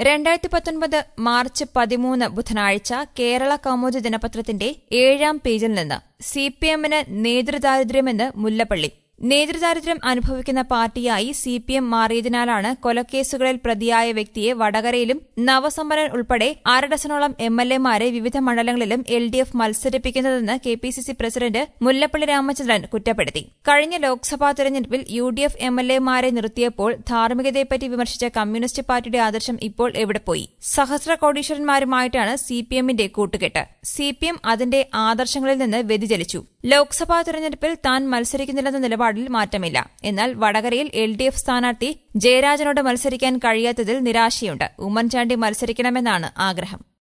രണ്ടായിരത്തി പത്തൊൻപത് മാർച്ച് പതിമൂന്ന് ബുധനാഴ്ച കേരള കൗമുദി ദിനപത്രത്തിന്റെ ഏഴാം പേജിൽ നിന്ന് സി പി എമ്മിന് നേതൃദാരിദ്ര്യമെന്ന് മുല്ലപ്പള്ളി നേതൃദാരിദ്ര്യം അനുഭവിക്കുന്ന പാർട്ടിയായി സി പി എം മാറിയതിനാലാണ് കൊലക്കേസുകളിൽ പ്രതിയായ വ്യക്തിയെ വടകരയിലും നവസമ്പന്നൻ ഉൾപ്പെടെ അര ഡസനോളം എം എൽ എമാരെ വിവിധ മണ്ഡലങ്ങളിലും എൽ ഡി എഫ് മത്സരിപ്പിക്കുന്നതെന്ന് K P C C president Mullappally Ramachandran കുറ്റപ്പെടുത്തി കഴിഞ്ഞ ലോക്സഭാ തെരഞ്ഞെടുപ്പിൽ U D F M L എമാരെ നിർത്തിയപ്പോൾ ധാർമ്മികതയെപ്പറ്റി വിമർശിച്ച കമ്മ്യൂണിസ്റ്റ് പാർട്ടിയുടെ ആദർശം ഇപ്പോൾ എവിടെ പോയി സഹസ്ര കോടീശ്വരന്മാരുമായിട്ടാണ് സി പി എമ്മിന്റെ കൂട്ടുകെട്ട് സി പി എം അതിന്റെ ആദർശങ്ങളിൽ നിന്ന് വ്യതിചലിച്ചു ലോക്സഭാ തെരഞ്ഞെടുപ്പിൽ താൻ മത്സരിക്കുന്നില്ലെന്ന നിലപാടിൽ മാറ്റമില്ല എന്നാൽ വടകരയിൽ എൽ ഡി എഫ് സ്ഥാനാർത്ഥി ജയരാജനോട് മത്സരിക്കാൻ കഴിയാത്തതിൽ നിരാശയുണ്ട് ഉമ്മൻചാണ്ടി മത്സരിക്കണമെന്നാണ് ആഗ്രഹം